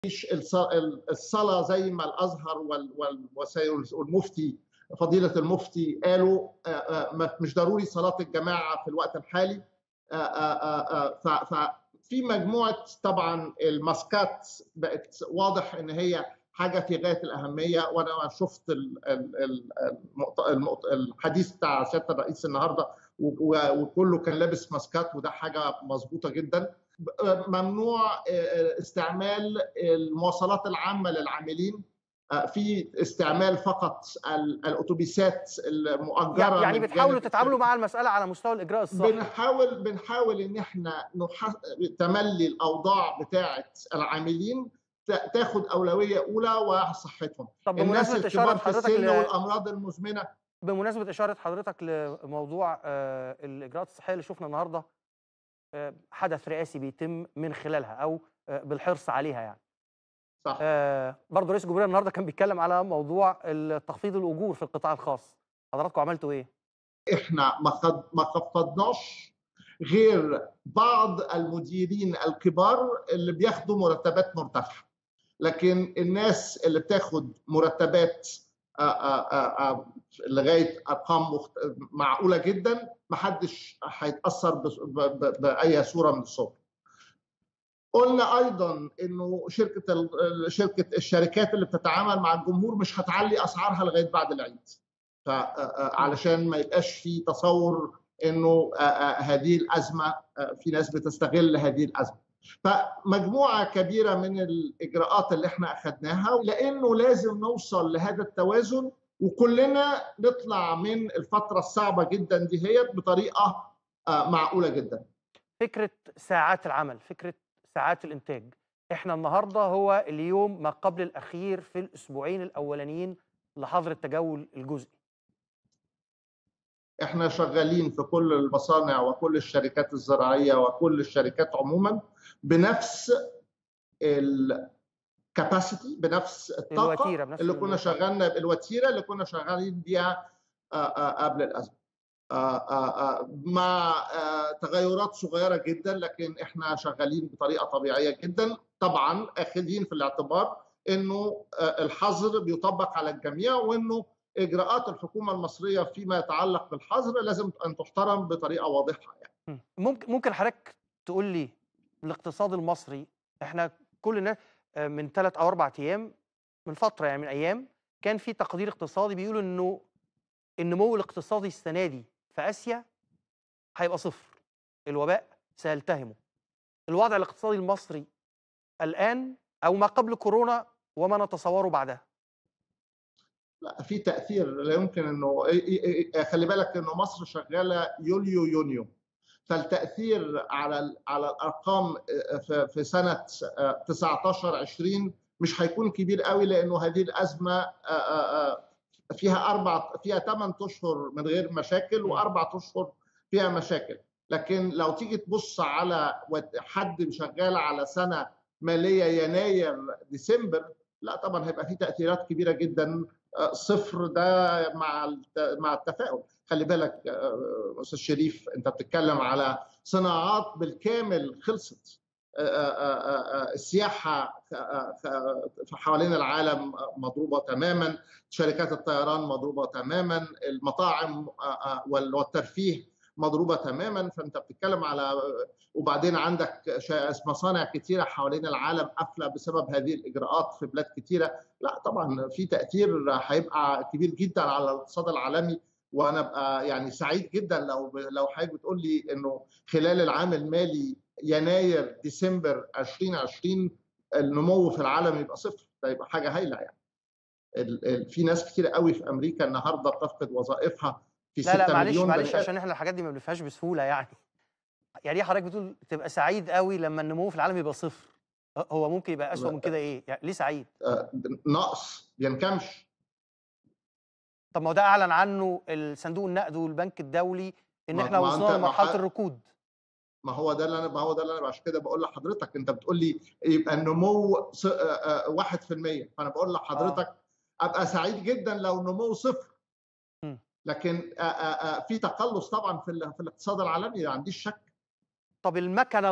الصلاه زي ما الازهر والمفتي فضيله المفتي قالوا مش ضروري صلاه الجماعه في الوقت الحالي ففي مجموعه طبعا الماسكات بقت واضح ان هي حاجه في غايه الاهميه وانا شفت الحديث بتاع سياده الرئيس النهارده وكله كان لابس ماسكات وده حاجه مظبوطه جدا ممنوع استعمال المواصلات العامه للعاملين في استعمال فقط الاتوبيسات المؤجره يعني بتحاولوا تتعاملوا مع المساله على مستوى الاجراء الصحي بنحاول بنحاول ان احنا نح... تملي الاوضاع بتاعه العاملين تاخد اولويه اولى وصحتهم طب الناس بمناسبه الكبار اشاره في حضرتك السن ل... والامراض المزمنه بمناسبه اشاره حضرتك لموضوع آه، الاجراءات الصحيه اللي شفنا النهارده آه، حدث رئاسي بيتم من خلالها او آه، بالحرص عليها يعني صح آه، برضه رئيس الجمهوريه النهارده كان بيتكلم على موضوع تخفيض الاجور في القطاع الخاص حضراتكم عملتوا ايه احنا ما خد... ما خفضناش غير بعض المديرين الكبار اللي بياخدوا مرتبات مرتفعه لكن الناس اللي بتاخد مرتبات آآ آآ لغايه ارقام مخت... معقوله جدا ما حدش هيتاثر ب... ب... باي صوره من الصور قلنا ايضا انه شركه ال... شركه الشركات اللي بتتعامل مع الجمهور مش هتعلي اسعارها لغايه بعد العيد علشان ما يبقاش في تصور انه هذه الازمه في ناس بتستغل هذه الازمه فمجموعه كبيره من الاجراءات اللي احنا اخذناها لانه لازم نوصل لهذا التوازن وكلنا نطلع من الفتره الصعبه جدا دي هي بطريقه معقوله جدا فكره ساعات العمل فكره ساعات الانتاج احنا النهارده هو اليوم ما قبل الاخير في الاسبوعين الاولانيين لحظر التجول الجزئي احنا شغالين في كل المصانع وكل الشركات الزراعيه وكل الشركات عموما بنفس الكاباسيتي بنفس الطاقه الوتيره بنفس اللي كنا شغالنا الوتيره اللي كنا شغالين بيها قبل الازمه مع تغيرات صغيره جدا لكن احنا شغالين بطريقه طبيعيه جدا طبعا اخذين في الاعتبار انه الحظر بيطبق على الجميع وانه اجراءات الحكومه المصريه فيما يتعلق بالحظر لازم ان تحترم بطريقه واضحه يعني. ممكن ممكن حضرتك تقول لي الاقتصاد المصري احنا كل الناس من ثلاث او اربع ايام من فتره يعني من ايام كان في تقدير اقتصادي بيقول انه النمو الاقتصادي السنه دي في اسيا هيبقى صفر الوباء سيلتهمه الوضع الاقتصادي المصري الان او ما قبل كورونا وما نتصوره بعدها لا في تاثير لا يمكن انه خلي بالك انه مصر شغاله يوليو يونيو فالتاثير على على الارقام في سنه 19 20 مش هيكون كبير قوي لانه هذه الازمه فيها اربع فيها ثمان اشهر من غير مشاكل واربع اشهر فيها مشاكل لكن لو تيجي تبص على حد شغال على سنه ماليه يناير ديسمبر لا طبعا هيبقى في تاثيرات كبيره جدا صفر ده مع مع التفاؤل خلي بالك استاذ شريف انت بتتكلم على صناعات بالكامل خلصت السياحه حوالين العالم مضروبه تماما شركات الطيران مضروبه تماما المطاعم والترفيه مضروبه تماما فانت بتتكلم على وبعدين عندك مصانع كثيره حوالين العالم قافله بسبب هذه الاجراءات في بلاد كثيره لا طبعا في تاثير هيبقى كبير جدا على الاقتصاد العالمي وانا ابقى يعني سعيد جدا لو لو حضرتك بتقول لي انه خلال العام المالي يناير ديسمبر 2020 النمو في العالم يبقى صفر ده يبقى حاجه هايله يعني في ناس كتير قوي في امريكا النهارده بتفقد وظائفها في 6 لا لا معلش مليون معلش عشان احنا الحاجات دي ما بنفهمش بسهوله يعني يعني ايه حضرتك بتقول تبقى سعيد قوي لما النمو في العالم يبقى صفر هو ممكن يبقى اسوء من كده ايه يعني ليه سعيد نقص بينكمش طب ما هو ده اعلن عنه الصندوق النقد والبنك الدولي ان احنا وصلنا لمرحله الركود ما هو ده اللي انا ما هو ده اللي انا عشان كده بقول لحضرتك انت بتقول لي يبقى النمو 1% فانا بقول لحضرتك آه. ابقى سعيد جدا لو النمو صفر م. لكن في تقلص طبعا في, في الاقتصاد العالمي ما عنديش شك طب المكنه